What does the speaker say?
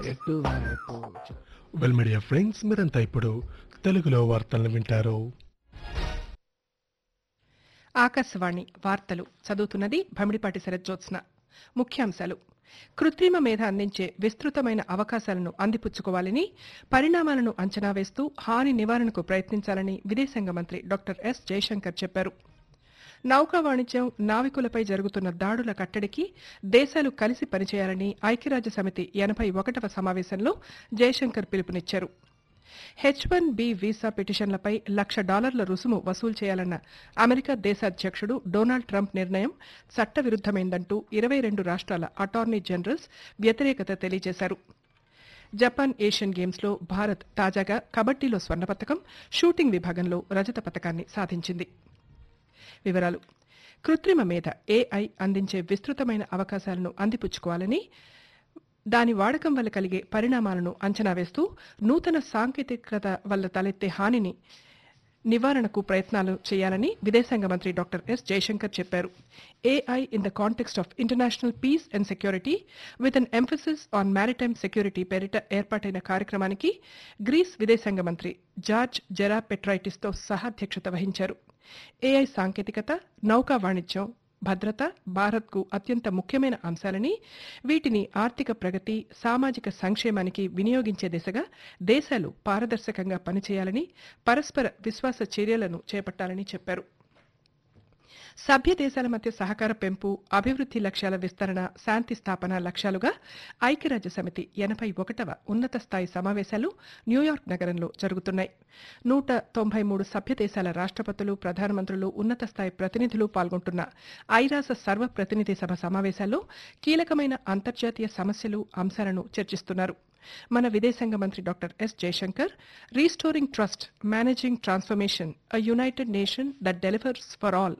ఎటువైపు well media friends మీరంతా ఇప్పుడు తెలుగులో వార్తలను వింటారు ఆకాశవాణి వార్తలు చదువుతున్నది భమిడిపాటి శరజ్జోత్స్న ముఖ్యాంశాలు కృత్రిమ మేధ అందించే విస్తృతమైన అవకాశాలను అందిపుచ్చుకోవాలని పరిణామాలను అంచనా వేస్తూ హాని నివారణకు ప్రయత్నించాలని విదేశాంగ మంత్రి డాక్టర్ ఎస్ జయశంకర్ చెప్పారు నౌకా వాణిజ్యం నావికులపై జరుగుతున్న దాడుల కట్టడికి దేశాలు కలిసి పనిచేయాలని ఐక్యరాజ్య సమితి ఎనభై ఒకటవ సమావేశంలో జయశంకర్ పిలుపునిచ్చారు హెచ్ వన్ బి వీసా పిటిషన్లపై లక్ష డాలర్ల రుసుము వసూలు చేయాలన్న అమెరికా దేశాధ్యక్షుడు డొనాల్డ్ ట్రంప్ నిర్ణయం చట్టవిరుద్దమైందంటూ ఇరవై రెండు రాష్ట్రాల అటార్నీ జనరల్స్ వ్యతిరేకత తెలియజేశారు జపాన్ ఏషియన్ గేమ్స్లో భారత్ తాజాగా కబడ్డీలో స్వర్ణ పతకం షూటింగ్ విభాగంలో రజత పతకాన్ని సాధించింది వివరాలు కృత్రిమ మేధ ఏఐ అందించే విస్తృతమైన అవకాశాలను అందిపుచ్చుకోవాలని దాని వాడకం వల్ల కలిగే పరిణామాలను అంచనా వేస్తూ నూతన సాంకేతికత వల్ల తలెత్తే హానిని నివారణకు ప్రయత్నాలు చేయాలని విదేశాంగ మంత్రి డాక్టర్ ఎస్ జయశంకర్ చెప్పారు AI in the context of international peace and security with an emphasis on maritime security పేరిట ఏర్పాటైన కార్యక్రమానికి గ్రీస్ విదేశాంగ మంత్రి జార్జ్ జెరా పెట్రైటిస్తో సహాధ్యక్షత వహించారు ఏఐ సాంకేతికత నౌకా వాణిజ్యం భద్రత భారత్కు అత్యంత ముఖ్యమైన అంశాలని వీటిని ఆర్థిక ప్రగతి సామాజిక సంక్షేమానికి వినియోగించే దిశగా దేశాలు పారదర్శకంగా పనిచేయాలని పరస్పర విశ్వాస చర్యలను చేపట్టాలని చెప్పారు సభ్య దేశాల మధ్య సహకార పెంపు అభివృద్ధి లక్ష్యాల విస్తరణ శాంతి స్థాపన లక్ష్యాలుగా ఐక్యరాజ్య సమితి ఎనభై ఒకటవ ఉన్నత స్థాయి సమావేశాలు న్యూయార్క్ నగరంలో జరుగుతున్నాయి నూట తొంభై మూడు సభ్య దేశాల రాష్ట్రపతులు ప్రధానమంత్రులు ఉన్నత స్థాయి ప్రతినిధులు పాల్గొంటున్న ఐరాస సర్వ ప్రతినిధి సభ సమావేశాల్లో కీలకమైన అంతర్జాతీయ సమస్యలు అంశాలను చర్చిస్తున్నారు మన విదేశాంగ మంత్రి doctor S Jaishankar restoring trust managing transformation a United Nation that delivers for all